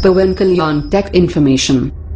Pawan Kalyan Tech Information.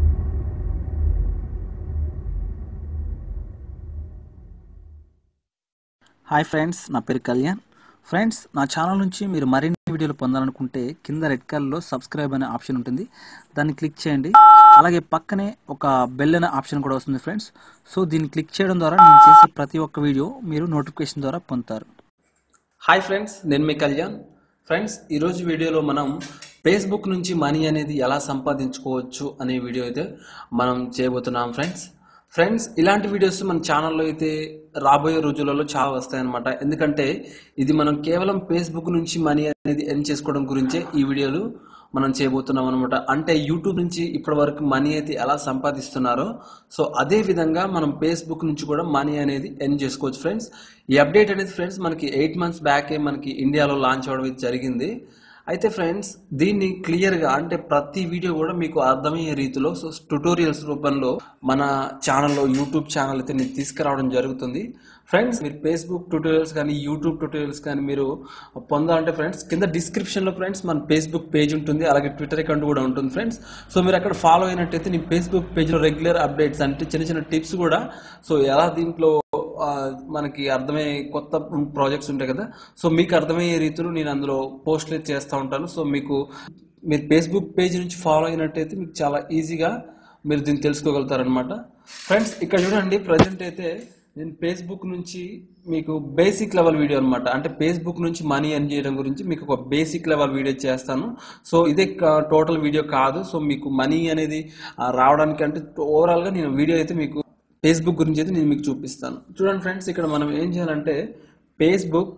Hi friends నా పేరు Kalyan friends నా ఛానల్ నుంచి మీరు మరిన్ని వీడియోలు పొందాలనుకుంటే కింద రెడ్ కలర్లో సబ్స్క్రైబ్ అనే ఆప్షన్ ఉంటుంది దాన్ని క్లిక్ చేయండి అలాగే పక్కనే ఒక బెల్ అనే ఆప్షన్ కూడా వస్తుంది ఫ్రెండ్స్ సో దీన్ని క్లిక్ చేయడం ద్వారా నేను చేసే ప్రతి ఒక్క వీడియో మీరు నోటిఫికేషన్ ద్వారా పొందుతారు హాయ్ ఫ్రెండ్స్ నేను మీ కళ్యాణ్ ఫ్రెండ్స్ ఈరోజు వీడియోలో మనం ఫేస్బుక్ నుంచి మనీ అనేది ఎలా సంపాదించుకోవచ్చు అనే వీడియో అయితే మనం చేయబోతున్నాం ఫ్రెండ్స్ ఫ్రెండ్స్ ఇలాంటి వీడియోస్ మన ఛానల్లో అయితే రాబోయే రోజులలో చాలా వస్తాయన్నమాట ఎందుకంటే ఇది మనం కేవలం ఫేస్బుక్ నుంచి మనీ అనేది ఎర్న్ చేసుకోవడం గురించే ఈ వీడియోలు మనం చేయబోతున్నాం అనమాట అంటే యూట్యూబ్ నుంచి ఇప్పటి వరకు మనీ అయితే ఎలా సంపాదిస్తున్నారో సో అదే విధంగా మనం ఫేస్బుక్ నుంచి కూడా మనీ అనేది ఎర్న్ చేసుకోవచ్చు ఫ్రెండ్స్ ఈ అప్డేట్ అనేది ఫ్రెండ్స్ మనకి ఎయిట్ మంత్స్ బ్యాకే మనకి ఇండియాలో లాంచ్ అవ్వడం ఇది జరిగింది అయితే ఫ్రెండ్స్ దీన్ని క్లియర్గా అంటే ప్రతి వీడియో కూడా మీకు అర్థమయ్యే రీతిలో సో ట్యుటోరియల్స్ రూపంలో మన ఛానల్లో యూట్యూబ్ ఛానల్ అయితే నేను తీసుకురావడం జరుగుతుంది ఫ్రెండ్స్ మీరు ఫేస్బుక్ ట్యూటోరియల్స్ కానీ యూట్యూబ్ ట్యూటోరియల్స్ కానీ మీరు పొందాలంటే ఫ్రెండ్స్ కింద డిస్క్రిప్షన్లో ఫ్రెండ్స్ మన ఫేస్బుక్ పేజ్ ఉంటుంది అలాగే ట్విట్టర్ అకౌంట్ కూడా ఉంటుంది ఫ్రెండ్స్ సో మీరు అక్కడ ఫాలో అయినట్టయితే నీ ఫేస్బుక్ పేజ్లో రెగ్యులర్ అప్డేట్స్ అంటే చిన్న చిన్న టిప్స్ కూడా సో ఎలా దీంట్లో ఆ, మనకి అర్థమయ్యే కొత్త ప్రాజెక్ట్స్ ఉంటాయి కదా సో మీకు అర్థమయ్యే రీతిలో నేను అందులో పోస్ట్లు చేస్తూ ఉంటాను సో మీకు మీరు ఫేస్బుక్ పేజ్ నుంచి ఫాలో అయినట్టయితే మీకు చాలా ఈజీగా మీరు దీన్ని తెలుసుకోగలుగుతారనమాట ఫ్రెండ్స్ ఇక్కడ చూడండి ప్రజెంట్ అయితే నేను ఫేస్బుక్ నుంచి మీకు బేసిక్ లెవెల్ వీడియో అనమాట అంటే ఫేస్బుక్ నుంచి మనీ ఎర్న్ చేయడం గురించి మీకు ఒక బేసిక్ లెవెల్ వీడియో చేస్తాను సో ఇదే టోటల్ వీడియో కాదు సో మీకు మనీ అనేది ఆ, రావడానికి అంటే ఓవరాల్గా నేను వీడియో అయితే మీకు ఫేస్బుక్ గురించి అయితే నేను మీకు చూపిస్తాను చూడండి ఫ్రెండ్స్ ఇక్కడ మనం ఏం చేయాలంటే ఫేస్బుక్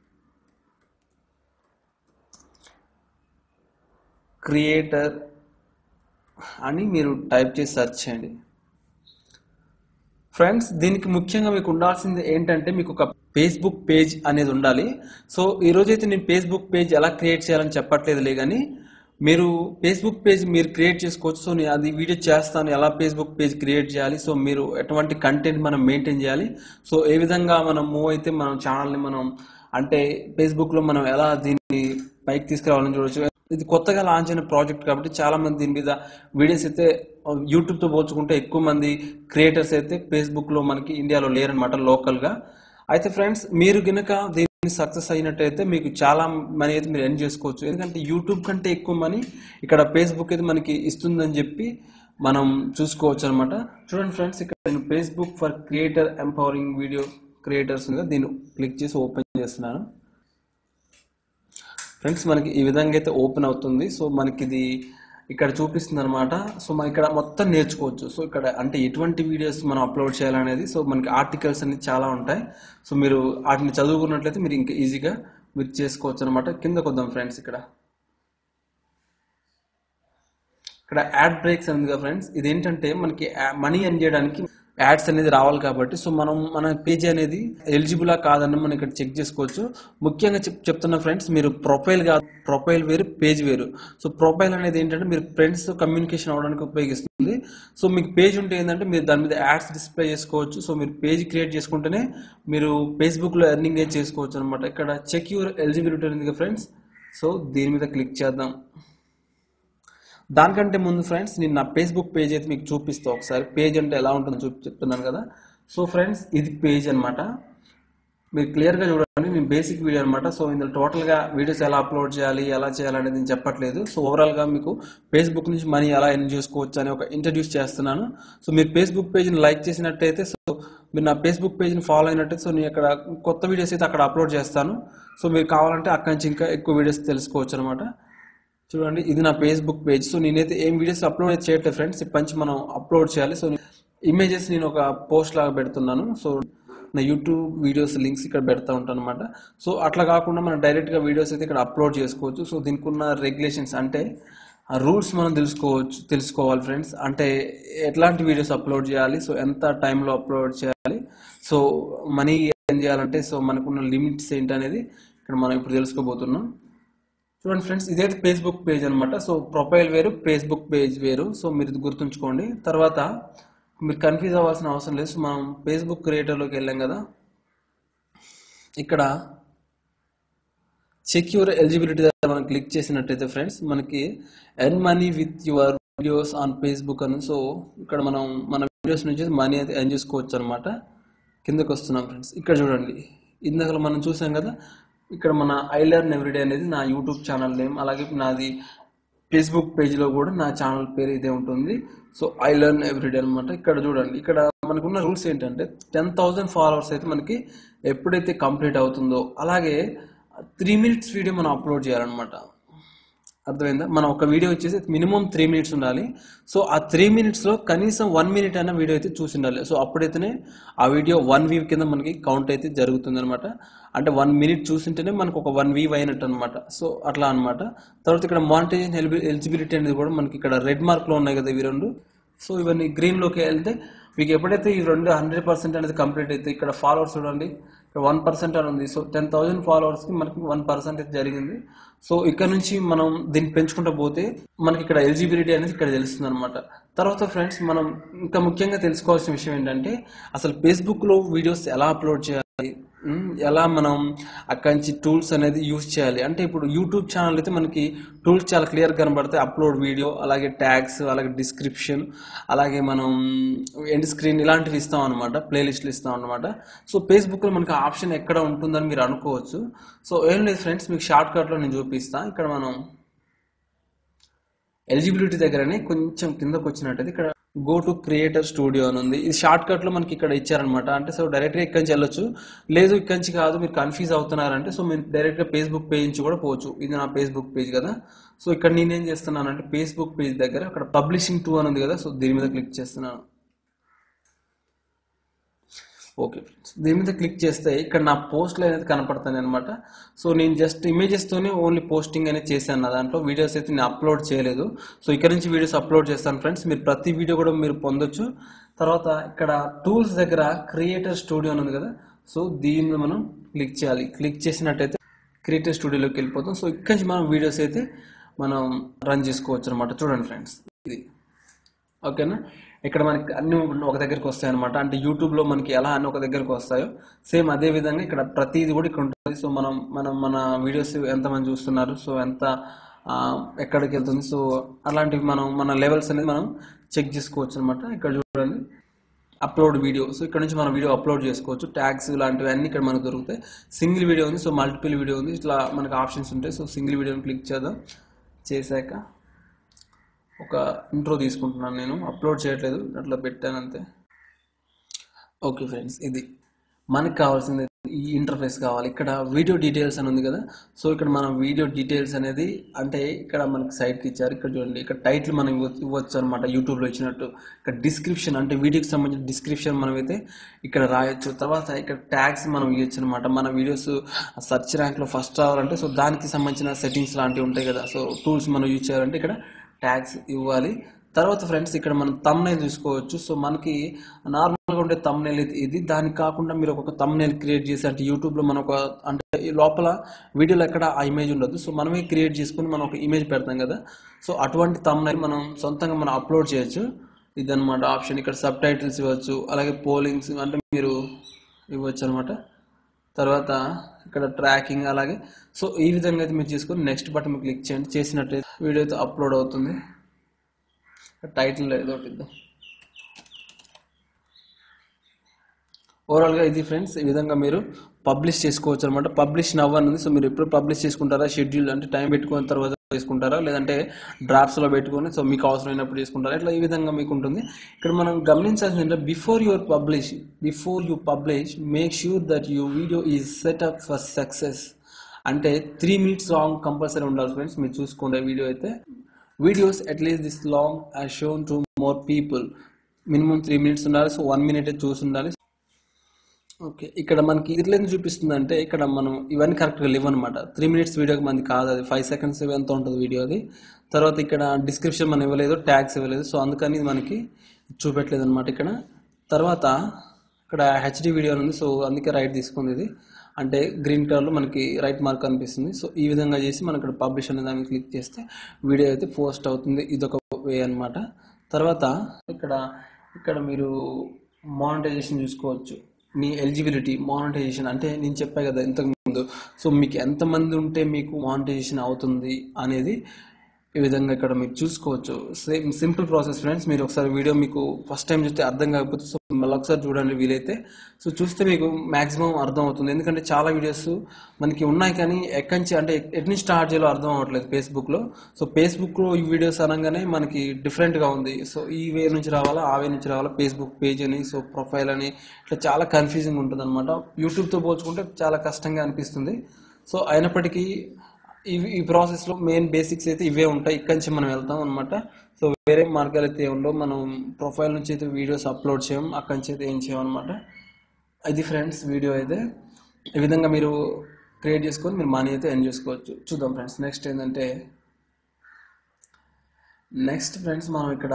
క్రియేటర్ అని మీరు టైప్ చేసి సెర్చ్ చేయండి ఫ్రెండ్స్ దీనికి ముఖ్యంగా మీకు ఉండాల్సింది ఏంటంటే మీకు ఒక ఫేస్బుక్ పేజ్ అనేది ఉండాలి సో ఈ రోజైతే నేను ఫేస్బుక్ పేజ్ ఎలా క్రియేట్ చేయాలని చెప్పట్లేదులే కానీ మీరు ఫేస్బుక్ పేజ్ మీరు క్రియేట్ చేసుకోవచ్చు సో నేను అది వీడియో చేస్తాను ఎలా ఫేస్బుక్ పేజ్ క్రియేట్ చేయాలి సో మీరు ఎటువంటి కంటెంట్ మనం మెయింటైన్ చేయాలి సో ఏ విధంగా మనం మూవ్ అయితే మనం ఛానల్ని మనం అంటే ఫేస్బుక్లో మనం ఎలా దీన్ని పైకి తీసుకురావాలని చూడొచ్చు ఇది కొత్తగా లాంచ్ అయిన ప్రాజెక్ట్ కాబట్టి చాలా మంది దీని మీద వీడియోస్ అయితే యూట్యూబ్తో పోల్చుకుంటే ఎక్కువ మంది క్రియేటర్స్ అయితే ఫేస్బుక్లో మనకి ఇండియాలో లేరనమాట లోకల్గా అయితే ఫ్రెండ్స్ మీరు గనక దీన్ని సక్సెస్ అయినట్టయితే మీకు చాలా మనీ అయితే మీరు ఎర్న్ చేసుకోవచ్చు ఎందుకంటే యూట్యూబ్ కంటే ఎక్కువ మనీ ఇక్కడ ఫేస్బుక్ అయితే మనకి ఇస్తుందని చెప్పి మనం చూసుకోవచ్చు అనమాట చూడండి ఫ్రెండ్స్ ఇక్కడ నేను Facebook for creator empowering video creators ఉంది కదా, దీన్ని క్లిక్ చేసి ఓపెన్ చేస్తున్నాను ఫ్రెండ్స్ మనకి ఈ విధంగా అయితే ఓపెన్ అవుతుంది సో మనకి ఇది ఇక్కడ చూపిస్తుంది అనమాట సో మనం ఇక్కడ మొత్తం నేర్చుకోవచ్చు సో ఇక్కడ అంటే ఎటువంటి వీడియోస్ మనం అప్లోడ్ చేయాలనేది సో మనకి ఆర్టికల్స్ అన్ని చాలా ఉంటాయి సో మీరు వాటిని చదువుకున్నట్లయితే మీరు ఇంకా ఈజీగా మీరు చేసుకోవచ్చు అనమాట కింద కొద్దాం ఫ్రెండ్స్ ఇక్కడ ఇక్కడ యాడ్ బ్రేక్స్ ఉంది కదా ఫ్రెండ్స్ ఇది ఏంటంటే మనకి మనీ ఎర్న్ చేయడానికి యాడ్స్ అనేది రావాలి కాబట్టి సో మనం మన పేజ్ అనేది ఎలిజిబులా కాదని మనం ఇక్కడ చెక్ చేసుకోవచ్చు ముఖ్యంగా చెప్ చెప్తున్న ఫ్రెండ్స్ మీరు ప్రొఫైల్ కాదు ప్రొఫైల్ వేరు పేజ్ వేరు సో ప్రొఫైల్ అనేది ఏంటంటే మీరు ఫ్రెండ్స్ కమ్యూనికేషన్ అవడానికి ఉపయోగిస్తుంది సో మీకు పేజ్ ఉంటే ఏంటంటే మీరు దాని మీద యాడ్స్ డిస్ప్లే చేసుకోవచ్చు సో మీరు పేజ్ క్రియేట్ చేసుకుంటేనే మీరు ఫేస్బుక్లో ఎర్నింగ్ చేసుకోవచ్చు అనమాట ఇక్కడ చెక్ యువర్ ఎలిజిబిలిటీ ఉంది కదా ఫ్రెండ్స్ సో దీని మీద క్లిక్ చేద్దాం దానికంటే ముందు ఫ్రెండ్స్ నేను నా ఫేస్బుక్ పేజ్ అయితే మీకు చూపిస్తా ఒకసారి పేజ్ అంటే ఎలా ఉంటుందో చూపి చెప్తున్నాను కదా సో ఫ్రెండ్స్ ఇది పేజ్ అన్నమాట మీరు క్లియర్గా చూడండి నేను బేసిక్ వీడియో అనమాట సో ఇందులో టోటల్గా వీడియోస్ ఎలా అప్లోడ్ చేయాలి ఎలా చేయాలనేది నేను చెప్పట్లేదు సో ఓవరాల్గా మీకు ఫేస్బుక్ నుంచి మనీ ఎలా ఎర్న్ చేసుకోవచ్చు అని ఒక ఇంట్రడ్యూస్ చేస్తున్నాను సో మీరు ఫేస్బుక్ పేజ్ని లైక్ చేసినట్టయితే సో మీరు నా ఫేస్బుక్ పేజ్ని ఫాలో అయినట్టయితే సో నేను అక్కడ కొత్త వీడియోస్ అయితే అక్కడ అప్లోడ్ చేస్తాను సో మీరు కావాలంటే అక్కడి నుంచి ఇంకా ఎక్కువ వీడియోస్ తెలుసుకోవచ్చు అనమాట చూడండి ఇది నా ఫేస్బుక్ పేజ్ సో నేనైతే ఏం వీడియోస్ అప్లోడ్ అయితే చేయట్లేదు ఫ్రెండ్స్ ఇప్పటి నుంచి మనం అప్లోడ్ చేయాలి సో ఇమేజెస్ నేను ఒక పోస్ట్ లాగా పెడుతున్నాను సో నా యూట్యూబ్ వీడియోస్ లింక్స్ ఇక్కడ పెడతా ఉంటాను అనమాట సో అట్లా కాకుండా మనం డైరెక్ట్గా వీడియోస్ అయితే ఇక్కడ అప్లోడ్ చేసుకోవచ్చు సో దీనికి ఉన్న రెగ్యులేషన్స్ అంటే ఆ రూల్స్ మనం తెలుసుకోవచ్చు తెలుసుకోవాలి ఫ్రెండ్స్ అంటే ఎట్లాంటి వీడియోస్ అప్లోడ్ చేయాలి సో ఎంత టైంలో అప్లోడ్ చేయాలి సో మనీ ఏం చేయాలంటే సో మనకున్న లిమిట్స్ ఏంటి అనేది ఇక్కడ మనం ఇప్పుడు తెలుసుకోబోతున్నాం చూడండి ఫ్రెండ్స్ ఇదైతే ఫేస్బుక్ పేజ్ అనమాట సో ప్రొఫైల్ వేరు ఫేస్బుక్ పేజ్ వేరు సో మీరు ఇది గుర్తుంచుకోండి తర్వాత మీరు కన్ఫ్యూజ్ అవ్వాల్సిన అవసరం లేదు సో మనం ఫేస్బుక్ క్రియేటర్లోకి వెళ్ళాం కదా ఇక్కడ చెక్ యువర్ ఎలిజిబిలిటీ దగ్గర మనం క్లిక్ చేసినట్టయితే ఫ్రెండ్స్ మనకి earn money with your videos on Facebook అని సో ఇక్కడ మనం మన వీడియోస్ నుంచి మనీ అయితే ఎర్న్ చేసుకోవచ్చు అనమాట కిందకి వస్తున్నాం ఫ్రెండ్స్ ఇక్కడ చూడండి ఇందాక మనం చూసాం కదా ఇక్కడ మన ఐ లెర్న్ ఎవ్రీడే అనేది నా యూట్యూబ్ ఛానల్ నేమ్ అలాగే నాది ఫేస్బుక్ పేజ్లో కూడా నా ఛానల్ పేరు ఇదే ఉంటుంది సో ఐ లెర్న్ ఎవ్రీడే అనమాట ఇక్కడ చూడండి ఇక్కడ మనకున్న రూల్స్ ఏంటంటే టెన్ థౌసండ్ ఫాలోవర్స్ అయితే మనకి ఎప్పుడైతే కంప్లీట్ అవుతుందో అలాగే త్రీ మినిట్స్ వీడియో మనం అప్లోడ్ చేయాలన్నమాట అర్థమైందా మనం ఒక వీడియో వచ్చేసి మినిమం త్రీ మినిట్స్ ఉండాలి సో ఆ త్రీ మినిట్స్లో కనీసం వన్ మినిట్ అయినా వీడియో అయితే చూసి ఉండాలి సో అప్పుడైతేనే ఆ వీడియో వన్ వీవ్ కింద మనకి కౌంట్ అయితే జరుగుతుంది అనమాట అంటే వన్ మినిట్ చూసింటేనే మనకు ఒక వన్ వీవ్ అయినట్టు అనమాట సో అట్లా అనమాట తర్వాత ఇక్కడ మానిటైజేషన్ ఎలిజిబిలిటీ అనేది కూడా మనకి ఇక్కడ రెడ్ మార్క్లో ఉన్నాయి కదా ఇవి రెండు సో ఇవన్నీ గ్రీన్లోకి వెళ్తే మీకు ఎప్పుడైతే ఈ రెండు హండ్రెడ్ పర్సెంట్ అనేది కంప్లీట్ అయితే ఇక్కడ ఫాలోవర్స్ చూడండి ఇక్కడ వన్ పర్సెంట్ అని ఉంది సో టెన్ థౌసండ్ ఫాలోవర్స్కి మనకి వన్ పర్సెంట్ అయితే జరిగింది సో ఇక్కడ నుంచి మనం దీన్ని పెంచుకుంటూ పోతే మనకి ఇక్కడ ఎలిజిబిలిటీ అనేది ఇక్కడ తెలుస్తుంది అనమాట తర్వాత ఫ్రెండ్స్ మనం ఇంకా ముఖ్యంగా తెలుసుకోవాల్సిన విషయం ఏంటంటే అసలు ఫేస్బుక్లో వీడియోస్ ఎలా అప్లోడ్ చేయాలి ఉమ్, ఎలా మనం అక్కడి నుంచి టూల్స్ అనేది యూజ్ చేయాలి అంటే ఇప్పుడు యూట్యూబ్ ఛానల్ అయితే మనకి టూల్స్ చాలా క్లియర్ కనబడతాయి అప్లోడ్ వీడియో అలాగే ట్యాగ్స్ అలాగే డిస్క్రిప్షన్ అలాగే మనం ఎండ్ స్క్రీన్ ఇలాంటివి ఇస్తాం అనమాట ప్లేలిస్ట్లు ఇస్తాం అనమాట సో ఫేస్బుక్లో మనకి ఆప్షన్ ఎక్కడ ఉంటుందని మీరు అనుకోవచ్చు సో ఏం లేదు ఫ్రెండ్స్ మీకు షార్ట్ కట్లో నేను చూపిస్తాను ఇక్కడ మనం ఎలిజిబిలిటీ దగ్గరనే కొంచెం కిందకు వచ్చినట్టయితే ఇక్కడ గో టు క్రియేటర్ స్టూడియో అని ఉంది ఇది షార్ట్ కట్ లో మనకి ఇక్కడ ఇచ్చారనమాట అంటే సో డైరెక్ట్ గా ఇక్కడి నుంచి వెళ్ళొచ్చు లేదు ఇక్కడి నుంచి కాదు మీరు కన్ఫ్యూజ్ అవుతున్నారంటే సో మీరు డైరెక్ట్ గా ఫేస్బుక్ పేజ్ నుంచి కూడా పోవచ్చు ఇది నా ఫేస్బుక్ పేజ్ కదా సో ఇక్కడ నేనేం చేస్తున్నానంటే ఫేస్బుక్ పేజ్ దగ్గర అక్కడ పబ్లిషింగ్ టూ అని ఉంది కదా సో దీని మీద క్లిక్ చేస్తున్నాను ఓకే ఫ్రెండ్స్ దీని మీద క్లిక్ చేస్తే ఇక్కడ నా పోస్ట్లు అనేది కనపడతాయి అనమాట సో నేను జస్ట్ ఇమేజెస్తోనే ఓన్లీ పోస్టింగ్ అనేది చేశాను నా దాంట్లో వీడియోస్ అయితే నేను అప్లోడ్ చేయలేదు సో ఇక్కడ నుంచి వీడియోస్ అప్లోడ్ చేస్తాను ఫ్రెండ్స్ మీరు ప్రతి వీడియో కూడా మీరు పొందొచ్చు తర్వాత ఇక్కడ టూల్స్ దగ్గర క్రియేటర్ స్టూడియో అని ఉంది కదా సో దీని మీద మనం క్లిక్ చేయాలి క్లిక్ చేసినట్టయితే క్రియేటర్ స్టూడియోలోకి వెళ్ళిపోతాం సో ఇక్కడ నుంచి మనం వీడియోస్ అయితే మనం రన్ చేసుకోవచ్చు అనమాట చూడండి ఫ్రెండ్స్ ఇది ఓకేనా ఇక్కడ మనకి అన్ని ఒక దగ్గరికి వస్తాయి అనమాట అంటే యూట్యూబ్లో మనకి ఎలా అన్ని ఒక దగ్గరికి వస్తాయో సేమ్ అదే విధంగా ఇక్కడ ప్రతిది కూడా ఇక్కడ ఉంటుంది సో మనం మనం మన వీడియోస్ ఎంతమంది చూస్తున్నారు సో ఎంత ఆ, ఎక్కడికి వెళ్తుంది సో అలాంటివి మనం మన లెవెల్స్ అనేది మనం చెక్ చేసుకోవచ్చు అనమాట ఇక్కడ చూడండి అప్లోడ్ వీడియో సో ఇక్కడ నుంచి మనం వీడియో అప్లోడ్ చేసుకోవచ్చు ట్యాగ్స్ ఇలాంటివి అన్ని ఇక్కడ మనకు దొరుకుతాయి సింగిల్ వీడియో ఉంది సో మల్టిపుల్ వీడియో ఉంది ఇట్లా మనకు ఆప్షన్స్ ఉంటాయి సో సింగిల్ వీడియోని క్లిక్ చేద్దాం చేశాక ఒక ఇంట్రో తీసుకుంటున్నాను నేను అప్లోడ్ చేయట్లేదు అట్లా పెట్టాను అంతే ఓకే ఫ్రెండ్స్ ఇది మనకి కావాల్సింది ఈ ఇంటర్ఫేస్ కావాలి ఇక్కడ వీడియో డీటెయిల్స్ అని ఉంది కదా సో ఇక్కడ మనం వీడియో డీటెయిల్స్ అనేది అంటే ఇక్కడ మనకి సైట్కి ఇచ్చారు ఇక్కడ చూడండి ఇక్కడ టైటిల్ మనం ఇవ్వచ్చు ఇవ్వచ్చు అనమాట యూట్యూబ్లో ఇచ్చినట్టు ఇక్కడ డిస్క్రిప్షన్ అంటే వీడియోకి సంబంధించిన డిస్క్రిప్షన్ మనం అయితే ఇక్కడ రాయొచ్చు తర్వాత ఇక్కడ ట్యాగ్స్ మనం ఇవ్వచ్చు అనమాట మన వీడియోస్ సెర్చ్ ర్యాంక్లో ఫస్ట్ రావాలంటే సో దానికి సంబంధించిన సెట్టింగ్స్ లాంటివి ఉంటాయి కదా సో టూల్స్ మనం యూజ్ చేయాలంటే ఇక్కడ ట్యాగ్స్ ఇవ్వాలి తర్వాత ఫ్రెండ్స్ ఇక్కడ మనం తమ్నైల్ చూసుకోవచ్చు సో మనకి నార్మల్గా ఉండే తమ్నైల్ ఇది దానికి కాకుండా మీరు ఒక తమ్నైల్ క్రియేట్ చేసి అంటే యూట్యూబ్లో మనం ఒక అంటే ఈ లోపల వీడియోలో ఎక్కడ ఆ ఇమేజ్ ఉండదు సో మనమే క్రియేట్ చేసుకుని మనం ఒక ఇమేజ్ పెడతాం కదా సో అటువంటి తమ్నైల్ మనం సొంతంగా మనం అప్లోడ్ చేయొచ్చు ఇదన్నమాట ఆప్షన్ ఇక్కడ సబ్ టైటిల్స్ ఇవ్వచ్చు అలాగే పోలింగ్స్ అంటే మీరు ఇవ్వచ్చు అనమాట తర్వాత ఇక్కడ ట్రాకింగ్ అలాగే సో ఈ విధంగా అయితే మీరు చేసుకొని నెక్స్ట్ బటన్ క్లిక్ చేయండి చేసినట్టయితే వీడియో అయితే అప్లోడ్ అవుతుంది టైటిల్ ఏదో ఒకటి ఇద్దాం ఓవరాల్గా ఇది ఫ్రెండ్స్ ఈ విధంగా మీరు పబ్లిష్ చేసుకోవచ్చు అనమాట పబ్లిష్ నవ్వనుంది సో మీరు ఎప్పుడు పబ్లిష్ చేసుకుంటారా షెడ్యూల్ అంటే టైం పెట్టుకున్న తర్వాత చేసుకుంటారా లేదంటే డ్రాఫ్ట్స్లో పెట్టుకొని సో మీకు అవసరమైనప్పుడు చేసుకుంటారా ఇట్లా ఈ విధంగా మీకు ఉంటుంది ఇక్కడ మనం గమనించాల్సింది ఏంటంటే before your publish before you publish make sure that your video is set up for success అంటే త్రీ మినిట్స్ లాంగ్ కంపల్సరీ ఉండాలి ఫ్రెండ్స్ మీరు చూసుకోండి వీడియో అయితే videos at least this long are shown to more people minimum three minutes ఉండాలి so one minute చూసి ఉండాలి okay ఇక్కడ మనకి ఇట్లా ఎందుకు చూపిస్తుంది అంటే ఇక్కడ మనం ఇవన్నీ కరెక్ట్గా లేవు అనమాట త్రీ మినిట్స్ వీడియోకి మనది కాదు అది ఫైవ్ సెకండ్స్ ఎంత ఉంటుంది వీడియో అది తర్వాత ఇక్కడ డిస్క్రిప్షన్ మనం ఇవ్వలేదు ట్యాగ్స్ ఇవ్వలేదు సో అందుకని ఇది మనకి చూపెట్టలేదు అనమాట ఇక్కడ తర్వాత ఇక్కడ హెచ్డి వీడియో ఉంది సో అందుకే రైట్ తీసుకుంది ఇది అంటే గ్రీన్ కలర్లో మనకి రైట్ మార్క్ అనిపిస్తుంది సో ఈ విధంగా చేసి మనం ఇక్కడ పబ్లిష్ అనే దాన్ని క్లిక్ చేస్తే వీడియో అయితే పోస్ట్ అవుతుంది ఇదొక వే అనమాట తర్వాత ఇక్కడ ఇక్కడ మీరు మానిటైజేషన్ చూసుకోవచ్చు మీ ఎలిజిబిలిటీ మానిటైజేషన్ అంటే నేను చెప్పా కదా ఇంతకు ఉందో సో మీకు ఎంతమంది ఉంటే మీకు మానిటైజేషన్ అవుతుంది అనేది ఈ విధంగా ఇక్కడ మీరు చూసుకోవచ్చు సేమ్ సింపుల్ ప్రాసెస్ ఫ్రెండ్స్ మీరు ఒకసారి వీడియో మీకు ఫస్ట్ టైం చూస్తే అర్థం కాకపోతే సో మళ్ళీ ఒకసారి చూడండి వీలైతే సో చూస్తే మీకు మాక్సిమం అర్థం అవుతుంది ఎందుకంటే చాలా వీడియోస్ మనకి ఉన్నాయి కానీ ఎక్కడి నుంచి అంటే ఎటు నుంచి స్టార్ట్ చేయాలో అర్థం అవ్వట్లేదు ఫేస్బుక్లో సో ఫేస్బుక్లో ఈ వీడియోస్ అనగానే మనకి డిఫరెంట్గా ఉంది సో ఈ వే నుంచి రావాలా ఆ వే నుంచి రావాలా ఫేస్బుక్ పేజ్ అని సో ప్రొఫైల్ అని ఇట్లా చాలా కన్ఫ్యూజింగ్ ఉంటుంది అనమాట యూట్యూబ్తో పోల్చుకుంటే చాలా కష్టంగా అనిపిస్తుంది సో అయినప్పటికీ ఇవి ఈ ప్రాసెస్లో మెయిన్ బేసిక్స్ అయితే ఇవే ఉంటాయి ఇక్కడి నుంచి మనం వెళ్తాం అనమాట సో వేరే మార్గాలు అయితే ఏం ఉండవు మనం ప్రొఫైల్ నుంచి అయితే వీడియోస్ అప్లోడ్ చేయం అక్కడి నుంచి అయితే ఏం చేయం అనమాట ఇది ఫ్రెండ్స్ వీడియో అయితే ఈ విధంగా మీరు క్రియేట్ చేసుకొని మీరు మనీ అయితే ఎర్న్ చేసుకోవచ్చు చూద్దాం ఫ్రెండ్స్ నెక్స్ట్ ఏంటంటే నెక్స్ట్ ఫ్రెండ్స్ మనం ఇక్కడ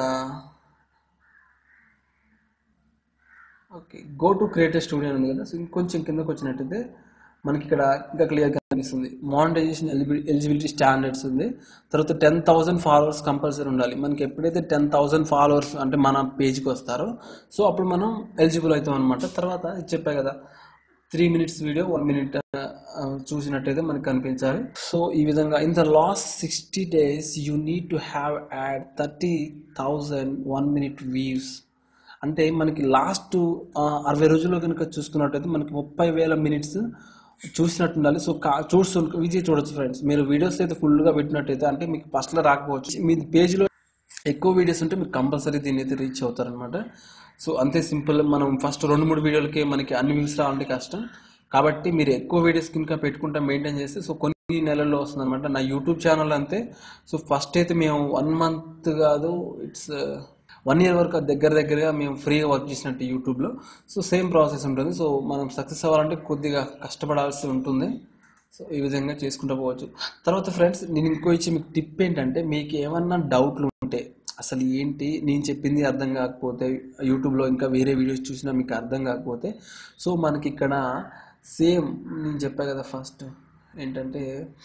okay go to creator studio ఉంది కదా సో ఇంకొంచెం కిందకు వచ్చినట్టయితే మనకి ఇక్కడ ఇంకా క్లియర్గా కనిపిస్తుంది మానిటైజేషన్ ఎలిజిబిలిటీ స్టాండర్డ్స్ ఉంది తర్వాత టెన్ థౌసండ్ ఫాలోవర్స్ కంపల్సరీ ఉండాలి మనకి ఎప్పుడైతే టెన్ థౌసండ్ ఫాలోవర్స్ అంటే మన పేజ్కి వస్తారో సో అప్పుడు మనం ఎలిజిబుల్ అవుతాం అనమాట తర్వాత ఇది చెప్పా కదా three minutes video one minute చూసినట్టయితే మనకు కనిపించాలి సో ఈ విధంగా in the last sixty days you need to have had thirty thousand one minute views అంటే మనకి లాస్ట్ అరవై రోజుల్లో కనుక చూసుకున్నట్టయితే మనకి ముప్పై వేల మినిట్స్ చూసినట్టు ఉండాలి సో కా చూస్తు ఈజీ చూడొచ్చు ఫ్రెండ్స్ మీరు వీడియోస్ అయితే ఫుల్గా పెట్టినట్టయితే అంటే మీకు ఫస్ట్లో రాకపోవచ్చు మీ పేజ్లో ఎక్కువ వీడియోస్ ఉంటే మీరు కంపల్సరీ దీన్ని అయితే రీచ్ అవుతారనమాట సో అంతే సింపుల్ మనం ఫస్ట్ రెండు మూడు వీడియోలకి మనకి అన్ని వ్యూస్ రావాలంటే కష్టం కాబట్టి మీరు ఎక్కువ వీడియోస్ కనుక పెట్టుకుంటా మెయింటైన్ చేస్తే సో కొన్ని నెలల్లో వస్తుంది అనమాట నా యూట్యూబ్ ఛానల్ అంతే సో ఫస్ట్ అయితే మేము వన్ మంత్ కాదు ఇట్స్ వన్ ఇయర్ వరకు దగ్గర దగ్గరగా మేము ఫ్రీగా వర్క్ చేసినట్టు యూట్యూబ్లో సో సేమ్ ప్రాసెస్ ఉంటుంది సో మనం సక్సెస్ అవ్వాలంటే కొద్దిగా కష్టపడాల్సి ఉంటుంది సో ఈ విధంగా చేసుకుంటూ పోవచ్చు తర్వాత ఫ్రెండ్స్ నేను ఇంకో ఇచ్చి మీకు టిప్ ఏంటంటే మీకు ఏమన్నా డౌట్లు ఉంటే అసలు ఏంటి నేను చెప్పింది అర్థం కాకపోతే యూట్యూబ్లో ఇంకా వేరే వీడియోస్ చూసినా మీకు అర్థం కాకపోతే సో మనకి ఇక్కడ సేమ్ నేను చెప్పా కదా ఫస్ట్ ఏంటంటే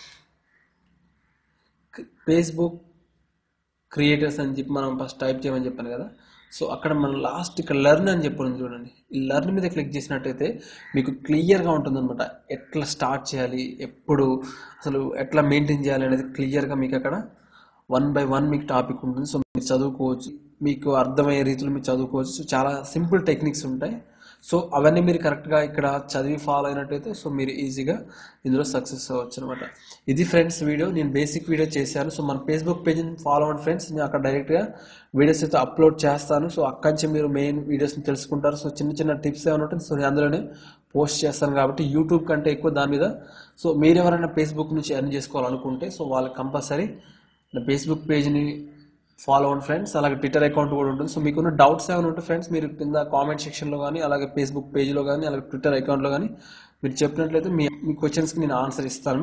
ఫేస్బుక్ క్రియేటర్స్ అని చెప్పి మనం ఫస్ట్ టైప్ చేయమని చెప్పాను కదా సో అక్కడ మనం లాస్ట్ ఇక్కడ లెర్న్ అని చెప్పాను చూడండి ఈ లెర్న్ మీద క్లిక్ చేసినట్టయితే మీకు క్లియర్గా ఉంటుందన్నమాట ఎట్లా స్టార్ట్ చేయాలి ఎప్పుడు అసలు ఎట్లా మెయింటైన్ చేయాలి అనేది క్లియర్గా మీకు అక్కడ వన్ బై వన్ మీకు టాపిక్ ఉంటుంది సో మీరు చదువుకోవచ్చు మీకు అర్థమయ్యే రీతిలో మీరు చదువుకోవచ్చు సో చాలా సింపుల్ టెక్నిక్స్ ఉంటాయి సో అవన్నీ మీరు కరెక్ట్గా ఇక్కడ చదివి ఫాలో అయినట్టయితే సో మీరు ఈజీగా ఇందులో సక్సెస్ అవ్వచ్చు అనమాట ఇది ఫ్రెండ్స్ వీడియో నేను బేసిక్ వీడియో చేశాను సో మన ఫేస్బుక్ పేజ్ని ఫాలో అవ్వండి ఫ్రెండ్స్ నేను అక్కడ డైరెక్ట్గా వీడియోస్ అయితే అప్లోడ్ చేస్తాను సో అక్కడి నుంచి మీరు మెయిన్ వీడియోస్ని తెలుసుకుంటారు సో చిన్న చిన్న టిప్స్ ఏమైనా ఉంటుంది సో నేను అందులోనే పోస్ట్ చేస్తాను కాబట్టి యూట్యూబ్ కంటే ఎక్కువ దాని మీద సో మీరు ఎవరైనా ఫేస్బుక్ నుంచి ఎర్న్ చేసుకోవాలనుకుంటే సో వాళ్ళకి కంపల్సరీ నా ఫేస్బుక్ పేజ్ని ఫాలో అవ్వండి ఫ్రెండ్స్ అలాగే ట్విట్టర్ అకౌంట్ కూడా ఉంటుంది సో మీకున్న డౌట్స్ ఏమైనా ఉంటే ఫ్రెండ్స్ మీరు కింద కామెంట్ సెక్షన్లో కానీ అలాగే ఫేస్బుక్ పేజ్లో కానీ అలాగే ట్విట్టర్ అకౌంట్లో కానీ మీరు చెప్పినట్లయితే మీ మీ క్వశ్చన్స్కి నేను ఆన్సర్ ఇస్తాను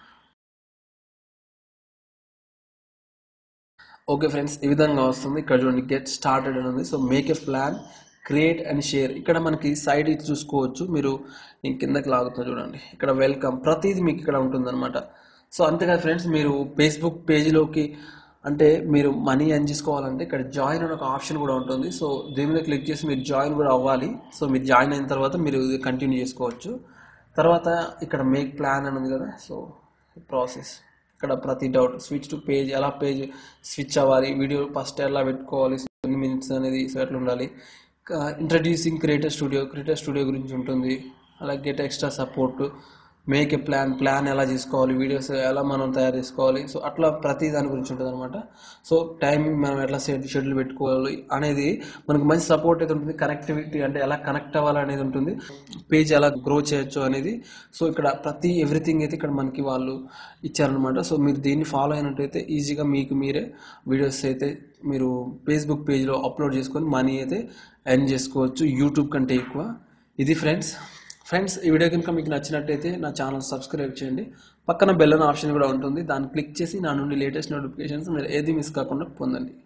ఓకే ఫ్రెండ్స్ ఈ విధంగా వస్తుంది ఇక్కడ చూడండి గెట్ స్టార్టెడ్ అని ఉంది so make a plan create and share ఇక్కడ మనకి సైడ్ ఇది చూసుకోవచ్చు మీరు నేను కిందకి లాగుతున్నా చూడండి ఇక్కడ వెల్కమ్ ప్రతిదీ మీకు ఇక్కడ ఉంటుందన్నమాట సో అంతేకాదు ఫ్రెండ్స్ మీరు ఫేస్బుక్ పేజీలోకి అంటే మీరు మనీ ఎర్న్ చేసుకోవాలంటే ఇక్కడ జాయిన్ అనే ఒక ఆప్షన్ కూడా ఉంటుంది సో దీని మీద క్లిక్ చేసి మీరు జాయిన్ కూడా అవ్వాలి సో మీరు జాయిన్ అయిన తర్వాత మీరు ఇది కంటిన్యూ చేసుకోవచ్చు తర్వాత ఇక్కడ మేక్ ప్లాన్ అని ఉంది కదా సో ప్రాసెస్ ఇక్కడ ప్రతి డౌట్ స్విచ్ టు పేజ్ ఎలా పేజ్ స్విచ్ అవ్వాలి వీడియో ఫస్ట్ ఎలా పెట్టుకోవాలి ఎన్ని మినిట్స్ అనేది సో ఎట్లా ఉండాలి introducing creator studio creator studio గురించి ఉంటుంది అలాగే get extra support make a plan plan ఎలా చేసుకోవాలి వీడియోస్ ఎలా మనం తయారు చేసుకోవాలి సో అట్లా ప్రతి దాని గురించి ఉంటుంది అనమాట సో టైమింగ్ మనం ఎట్లా షెడ్ షెడ్యూల్ పెట్టుకోవాలి అనేది మనకు మంచి సపోర్ట్ అయితే ఉంటుంది కనెక్టివిటీ అంటే ఎలా కనెక్ట్ అవ్వాలి అనేది ఉంటుంది పేజ్ ఎలా గ్రో చేయొచ్చు అనేది సో ఇక్కడ ప్రతి ఎవ్రీథింగ్ అయితే ఇక్కడ మనకి వాళ్ళు ఇచ్చారనమాట సో మీరు దీన్ని ఫాలో అయినట్టయితే ఈజీగా మీకు మీరే వీడియోస్ అయితే మీరు ఫేస్బుక్ పేజ్లో అప్లోడ్ చేసుకొని మనీ అయితే ఎర్న్ చేసుకోవచ్చు యూట్యూబ్ కంటే ఎక్కువ ఇది ఫ్రెండ్స్ ఫ్రెండ్స్ ఈ వీడియో కనుక మీకు నచ్చినట్టయితే నా ఛానల్ సబ్స్క్రైబ్ చేయండి పక్కన బెల్ అనే ఆప్షన్ కూడా ఉంటుంది దాన్ని క్లిక్ చేసి నా నుండి లేటెస్ట్ నోటిఫికేషన్స్ మీరు ఏది మిస్ కాకుండా పొందండి